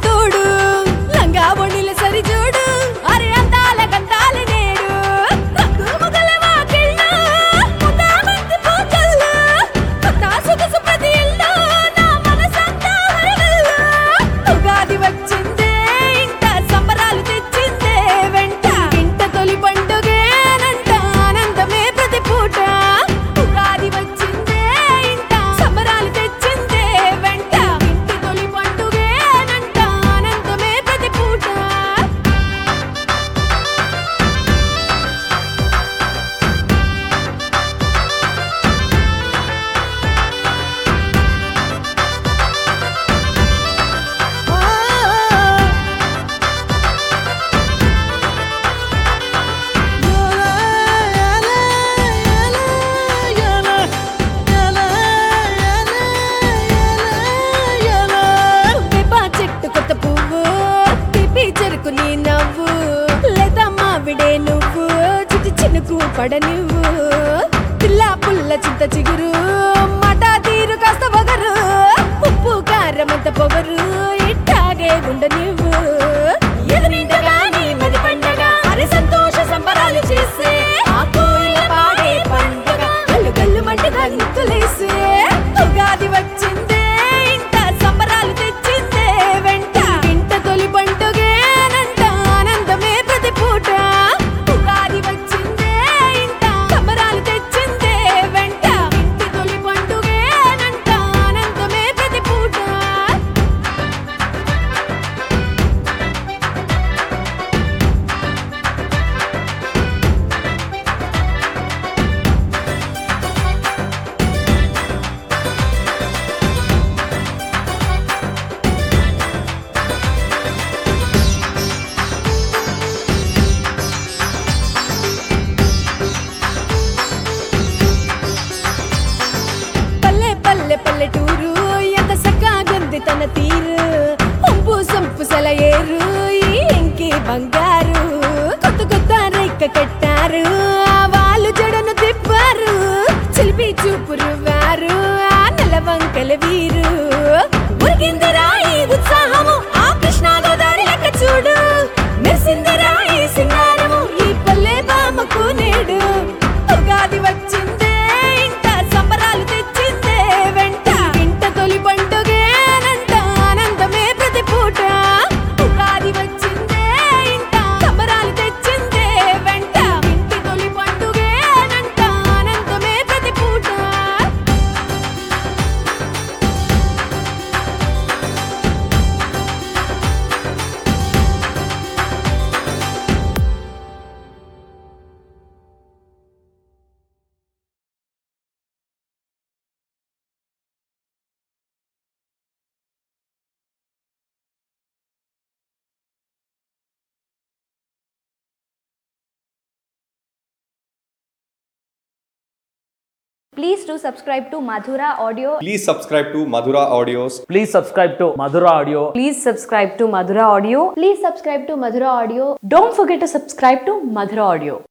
తోడు లంగా ఒడిల సరి చూడు అరే అందాల గంధాల నేడు రంగు మొగల వాకిళ్ళు, ముద్దాబంతి పూకళ్ళు, కొత్త సొగసు ప్రతి ఇల్లు, నా మనసంతా హరివిల్లు. ఉగాది వచ్చిందే ఇంట సంబరాలు తెచ్చిందే వెంట ఇంట తొలి పండుగేనంట ఆనందమే ప్రతి పూట ఉగాది వచ్చిందే ఇంట సంబరాలు తెచ్చిందే వెంట ఇంటి తొలి పండుగేనంట ఆనందమే ప్రతి పూట వేప చెట్టు కొత్త పువ్వు పిపి చెరుకు నీ నవ్వు లేదా మావిడే నువ్వు చిటి చినుకు పడ నువ్వు పిల్ల పుల్ల చింత చిగురు మాట తీరు కాస్త పొగరు ఉప్పు కారం అంత పొగరు ఇట్టాగే ఉండ నువ్వు ఎదురింటగా నీ మది పండగ హరి సంతోష సంబరాలు చేసే ఆ కోయిల పాడే పండగ గల్లు గల్లు మంట గంతులేసే ఉగాది వచ్చిందే ఇంత సంబరాలు తెచ్చిందే వెంట ఇంట తొలి పండుగేనంట ఆనందమే ప్రతి పూట ఉగాది వచ్చిందే ఇంత సంబరాలు తెచ్చిందే వెంట ఇంటి తొలి పండుగేనంట ఆనందమే ప్రతి పూట పల్లె పల్లె పల్లెటూరు ఎంత సక్కాగుంది తన తీరు ఒంపు సొంపు సెలయేరు ఈ ఇంకి బంగారు కొత్త కొత్త రైక కట్టారు ఆ వాళ్ళు జడను తిప్పారు చిలిపి చూపురు వారు ఆ నెలవంకల వీరు ఉరిగిందిరా ఈ ఉత్సాహము ఆ కృష్ణా గోదావరి లెక్క చూడు మెరిసిందిరా ఈ సింగారము ఈ పల్లె బామకు నేడు ఉగాది వచ్చిందే ఇంత సంబరాలు తెచ్చిందే వెంట ఇంట తొలి పండుగేనంట ఆనందమే ప్రతి పూట ఉగాది వచ్చిందే ఇంత సంబరాలు తెచ్చిందే వెంట ఇంటి తొలి పండుగేనంట ఆనందమే ప్రతి పూట Please do subscribe to Madhura Audio. Please subscribe to Madhura Audios. Please subscribe to Madhura Audio. Please subscribe to Madhura Audio. Please subscribe to Madhura Audio. Don't forget to subscribe to Madhura Audio.